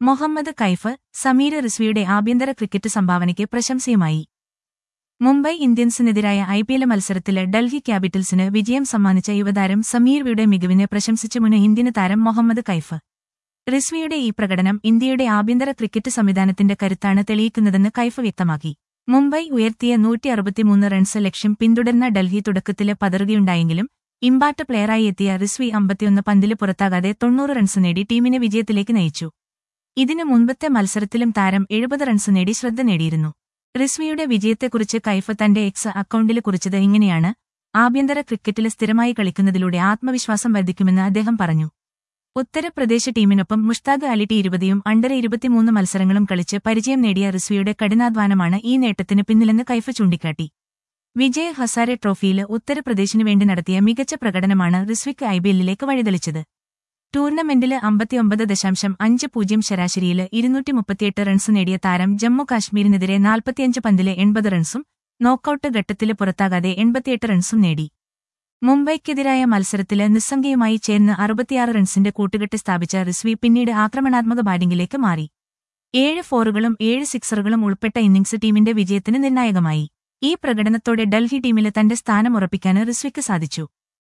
മുഹമ്മദ് കൈഫ് സമീർ റിസ്വിയുടെ ആഭ്യന്തര ക്രിക്കറ്റ് സംഭാവനയ്ക്ക് പ്രശംസയുമായി മുംബൈ ഇന്ത്യൻസിനെതിരായ ഐപിഎൽ മത്സരത്തില് ഡൽഹി ക്യാപിറ്റൽസിന് വിജയം സമ്മാനിച്ച യുവതാരം സമീർവിയുടെ മികവിനെ പ്രശംസിച്ച് മുൻ ഇന്ത്യൻ താരം മുഹമ്മദ് കൈഫ് റിസ്വിയുടെ ഈ പ്രകടനം ഇന്ത്യയുടെ ആഭ്യന്തര ക്രിക്കറ്റ് സംവിധാനത്തിന്റെ കരുത്താണ് തെളിയിക്കുന്നതെന്ന് കൈഫ് വ്യക്തമാക്കി മുംബൈ ഉയർത്തിയ നൂറ്റി അറുപത്തിമൂന്ന് റൺസ് ലക്ഷ്യം പിന്തുടർന്ന ഡൽഹി തുടക്കത്തില് പതറുകയുണ്ടായെങ്കിലും ഇമ്പാക്ട് പ്ലെയറായി എത്തിയ റിസ്വി അമ്പത്തിയൊന്ന് പന്തില് പുറത്താകാതെ തൊണ്ണൂറ് റൺസ് നേടി ടീമിനെ വിജയത്തിലേക്ക് നയിച്ചു ഇതിനു മുൻപത്തെ മത്സരത്തിലും താരം എഴുപത് റൺസ് നേടി ശ്രദ്ധ നേടിയിരുന്നു റിസ്വിയുടെ വിജയത്തെക്കുറിച്ച് കൈഫ് തന്റെ എക്സ് അക്കൌണ്ടിൽ കുറിച്ചത് ഇങ്ങനെയാണ് ആഭ്യന്തര ക്രിക്കറ്റിൽ സ്ഥിരമായി കളിക്കുന്നതിലൂടെ ആത്മവിശ്വാസം വർദ്ധിക്കുമെന്ന് അദ്ദേഹം പറഞ്ഞു ഉത്തർപ്രദേശ് ടീമിനൊപ്പം മുഷ്താഖ് അലി ടി ഇരുപതിയും അണ്ടർ ഇരുപത്തിമൂന്ന് മത്സരങ്ങളും കളിച്ച് പരിചയം നേടിയ റിസ്വിയുടെ കഠിനാധ്വാനമാണ് ഈ നേട്ടത്തിന് പിന്നിലെന്ന് കൈഫ് ചൂണ്ടിക്കാട്ടി വിജയ് ഹസാരെ ട്രോഫിയിൽ ഉത്തർപ്രദേശിനു വേണ്ടി നടത്തിയ മികച്ച പ്രകടനമാണ് റിസ്വിക്ക് ഐപിഎല്ലിലേക്ക് വഴിതെളിച്ചത് ടൂർണമെന്റില് അമ്പത്തിയൊമ്പത് ദശാംശം അഞ്ച് പൂജ്യം ശരാശരിയില് ഇരുന്നൂറ്റി മുപ്പത്തിയെട്ട് റൺസ് നേടിയ താരം ജമ്മു കാശ്മീരിനെതിരെ നാൽപ്പത്തിയഞ്ച് പന്തിലെ എൺപത് റൺസും നോക്കൌട്ട് ഘട്ടത്തില് പുറത്താകാതെ എൺപത്തിയെട്ട് റൺസും നേടി മുംബൈക്കെതിരായ മത്സരത്തില് നിസ്സംഗയുമായി ചേർന്ന് അറുപത്തിയാറ് റൺസിന്റെ കൂട്ടുകെട്ട് സ്ഥാപിച്ച റിസ്വി പിന്നീട് ആക്രമണാത്മക ബാറ്റിംഗിലേക്ക് മാറി ഏഴ് ഫോറുകളും ഏഴ് സിക്സറുകളും ഉൾപ്പെട്ട ഇന്നിംഗ്സ് ടീമിന്റെ വിജയത്തിന് നിർണായകമായി ഈ പ്രകടനത്തോടെ ഡൽഹി ടീമില് തന്റെ സ്ഥാനം ഉറപ്പിക്കാൻ റിസ്വിക്ക് സാധിച്ചു